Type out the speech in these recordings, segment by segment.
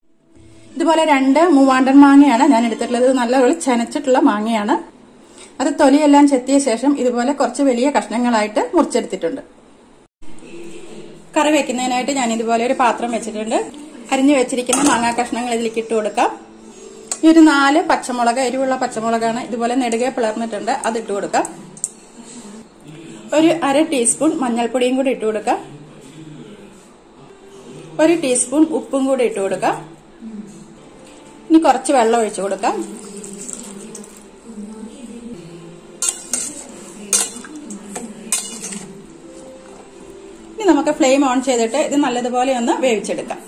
ഇതുപോലെ രണ്ട് മൂവാണ്ടൻ മാങ്ങയാണ് ഞാൻ എടുത്തിട്ടുള്ളത് ഇത് നല്ലപോലെ ചെനച്ചിട്ടുള്ള മാങ്ങയാണ് അത് തൊലിയെല്ലാം ചെത്തിയ ശേഷം ഇതുപോലെ കുറച്ച് വലിയ കഷ്ണങ്ങളായിട്ട് മുറിച്ചെടുത്തിട്ടുണ്ട് കറി വെക്കുന്നതിനായിട്ട് ഞാൻ ഇതുപോലെ ഒരു പാത്രം വെച്ചിട്ടുണ്ട് അരിഞ്ഞു വെച്ചിരിക്കുന്ന മാങ്ങാ കഷ്ണങ്ങൾ ഇതിലേക്ക് ഇട്ട് കൊടുക്കാം ഈ ഒരു നാല് പച്ചമുളക് എരിവുള്ള പച്ചമുളകാണ് ഇതുപോലെ നെടുകെ പിളർന്നിട്ടുണ്ട് അത് ഇട്ട് കൊടുക്കാം ഒരു അര ടീസ്പൂൺ മഞ്ഞൾപ്പൊടിയും കൂടി ഇട്ട് കൊടുക്കാം ഒരു ടീസ്പൂൺ ഉപ്പും കൂടി ഇട്ട് കൊടുക്കാം ഇനി കുറച്ച് വെള്ളം ഒഴിച്ചു കൊടുക്കാം ഇനി നമുക്ക് ഫ്ലെയിം ഓൺ ചെയ്തിട്ട് ഇത് നല്ലതുപോലെ ഒന്ന് വേവിച്ചെടുക്കാം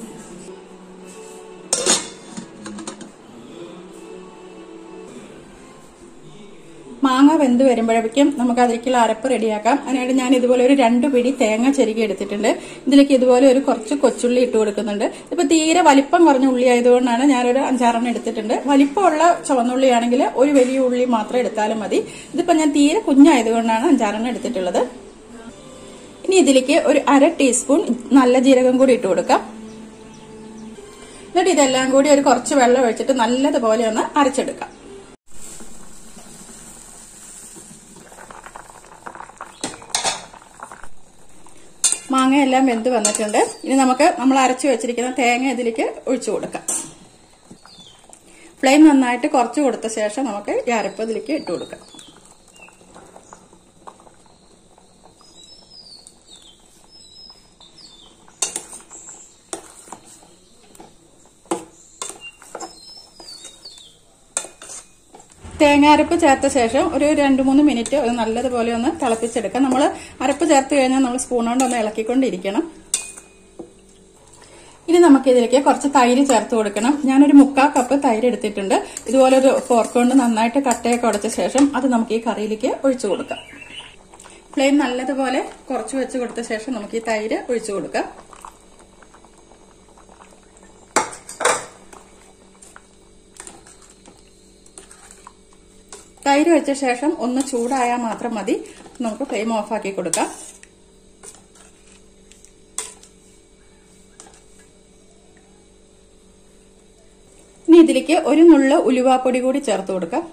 മാങ്ങ വെന്ത് വരുമ്പോഴേക്കും നമുക്ക് അതിലേക്കുള്ള അരപ്പ് റെഡിയാക്കാം അതിനായിട്ട് ഞാൻ ഇതുപോലെ ഒരു രണ്ട് പിടി തേങ്ങ ചെരുകി എടുത്തിട്ടുണ്ട് ഇതിലേക്ക് ഇതുപോലെ ഒരു കുറച്ച് കൊച്ചുള്ളി ഇട്ട് കൊടുക്കുന്നുണ്ട് ഇപ്പൊ തീരെ വലിപ്പം കുറഞ്ഞ ഉള്ളി ആയതുകൊണ്ടാണ് ഞാനൊരു അഞ്ചാറെണ്ണം എടുത്തിട്ടുണ്ട് വലിപ്പമുള്ള ചുവന്നുള്ളിയാണെങ്കിൽ ഒരു വലിയ ഉള്ളി മാത്രം എടുത്താലും മതി ഇതിപ്പോ ഞാൻ തീരെ കുഞ്ഞായതുകൊണ്ടാണ് അഞ്ചാറെണ്ണം എടുത്തിട്ടുള്ളത് ഇനി ഇതിലേക്ക് ഒരു അര ടീസ്പൂൺ നല്ല ജീരകം കൂടി ഇട്ട് കൊടുക്കാം എന്നിട്ട് ഇതെല്ലാം കൂടി ഒരു കുറച്ച് വെള്ളം ഒഴിച്ചിട്ട് നല്ലതുപോലെ ഒന്ന് അരച്ചെടുക്കാം മാങ്ങയെല്ലാം വെന്ത് വന്നിട്ടുണ്ട് ഇനി നമുക്ക് നമ്മൾ അരച്ചു വെച്ചിരിക്കുന്ന തേങ്ങ ഇതിലേക്ക് ഒഴിച്ചു കൊടുക്കാം ഫ്ലെയിം നന്നായിട്ട് കുറച്ച് കൊടുത്ത ശേഷം നമുക്ക് ഈ അരപ്പ് ഇതിലേക്ക് ഇട്ട് കൊടുക്കാം തേങ്ങാരപ്പ് ചേർത്ത ശേഷം ഒരു രണ്ട് മൂന്ന് മിനിറ്റ് അത് നല്ലതുപോലെ ഒന്ന് തിളപ്പിച്ചെടുക്കാം നമ്മൾ അരപ്പ് ചേർത്ത് കഴിഞ്ഞാൽ നമ്മൾ സ്പൂൺ കൊണ്ട് ഒന്ന് ഇളക്കിക്കൊണ്ടിരിക്കണം ഇനി നമുക്ക് ഇതിലേക്ക് കുറച്ച് തൈര് ചേർത്ത് കൊടുക്കണം ഞാനൊരു മുക്കാൽ കപ്പ് തൈര് എടുത്തിട്ടുണ്ട് ഇതുപോലെ ഒരു ഫോർക്ക് കൊണ്ട് നന്നായിട്ട് കട്ടയൊക്കെ ഉടച്ച ശേഷം അത് നമുക്ക് ഈ കറിയിലേക്ക് ഒഴിച്ചു കൊടുക്കാം ഫ്ലെയിം നല്ലതുപോലെ കുറച്ച് വെച്ച് കൊടുത്ത ശേഷം നമുക്ക് ഈ തൈര് ഒഴിച്ചു കൊടുക്കാം തൈര് വെച്ച ശേഷം ഒന്ന് ചൂടായാൽ മാത്രം മതി നമുക്ക് ഫ്ലെയിം ഓഫാക്കി കൊടുക്കാം ഇനി ഇതിലേക്ക് ഒരു നുള്ള ഉലുവാപ്പൊടി കൂടി ചേർത്ത് കൊടുക്കാം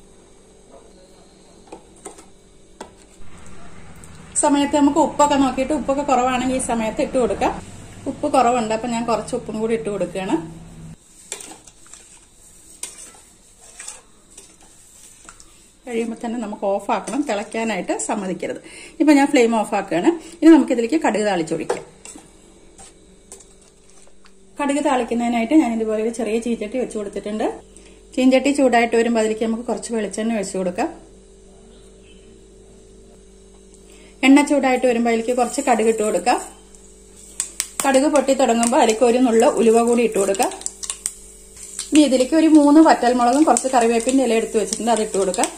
സമയത്ത് നമുക്ക് ഉപ്പൊക്കെ നോക്കിയിട്ട് ഉപ്പൊക്കെ കുറവാണെങ്കിൽ ഈ സമയത്ത് ഇട്ട് കൊടുക്കാം ഉപ്പ് കുറവുണ്ട് അപ്പൊ ഞാൻ കുറച്ച് ഉപ്പും കൂടി ഇട്ട് കൊടുക്കുകയാണ് കഴിയുമ്പോൾ തന്നെ നമുക്ക് ഓഫ് ആക്കണം തിളയ്ക്കാനായിട്ട് സമ്മതിക്കരുത് ഇപ്പൊ ഞാൻ ഫ്ലെയിം ഓഫ് ആക്കുകയാണ് ഇനി നമുക്ക് ഇതിലേക്ക് കടുക് താളിച്ചൊഴിക്കാം കടുക് താളിക്കുന്നതിനായിട്ട് ഞാൻ ഇതുപോലെ ഒരു ചെറിയ ചീഞ്ചട്ടി വെച്ച് കൊടുത്തിട്ടുണ്ട് ചീഞ്ചട്ടി ചൂടായിട്ട് വരുമ്പോൾ അതിലേക്ക് നമുക്ക് കുറച്ച് വെളിച്ചെണ്ണ ഒഴിച്ചു കൊടുക്കാം എണ്ണ ചൂടായിട്ട് വരുമ്പോൾ അതിലേക്ക് കുറച്ച് കടുക് ഇട്ട് കൊടുക്കാം കടുക് പൊട്ടി തുടങ്ങുമ്പോൾ അതിലേക്ക് ഒരു നുള്ള ഉലുവ കൂടി ഇട്ട് കൊടുക്കാം ഇനി ഇതിലേക്ക് ഒരു മൂന്ന് വറ്റൽമുളകും കുറച്ച് കറിവേപ്പിന്റെ ഇല എടുത്ത് വെച്ചിട്ടുണ്ട് അത് ഇട്ട് കൊടുക്കാം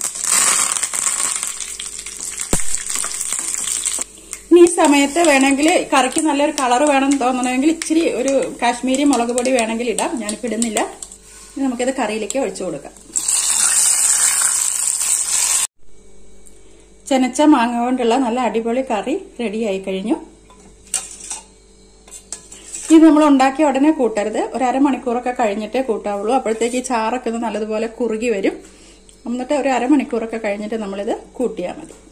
ഇനി ഈ സമയത്ത് വേണമെങ്കിൽ കറിക്ക് നല്ലൊരു കളർ വേണം തോന്നണമെങ്കിൽ ഇച്ചിരി ഒരു കാശ്മീരി മുളക് പൊടി വേണമെങ്കിൽ ഇടാം ഞാനിപ്പോൾ ഇടുന്നില്ല ഇനി നമുക്കിത് കറിയിലേക്ക് ഒഴിച്ചു കൊടുക്കാം ചെനച്ച മാങ്ങ കൊണ്ടുള്ള നല്ല അടിപൊളി കറി റെഡിയായി കഴിഞ്ഞു ഇത് നമ്മൾ ഉണ്ടാക്കിയ ഉടനെ കൂട്ടരുത് ഒരു അരമണിക്കൂറൊക്കെ കഴിഞ്ഞിട്ടേ കൂട്ടാവുള്ളൂ അപ്പോഴത്തേക്ക് ഈ ചാറൊക്കെ ഒന്ന് നല്ലതുപോലെ കുറുകി വരും എന്നിട്ട് ഒരു അരമണിക്കൂറൊക്കെ കഴിഞ്ഞിട്ട് നമ്മളിത് കൂട്ടിയാൽ മതി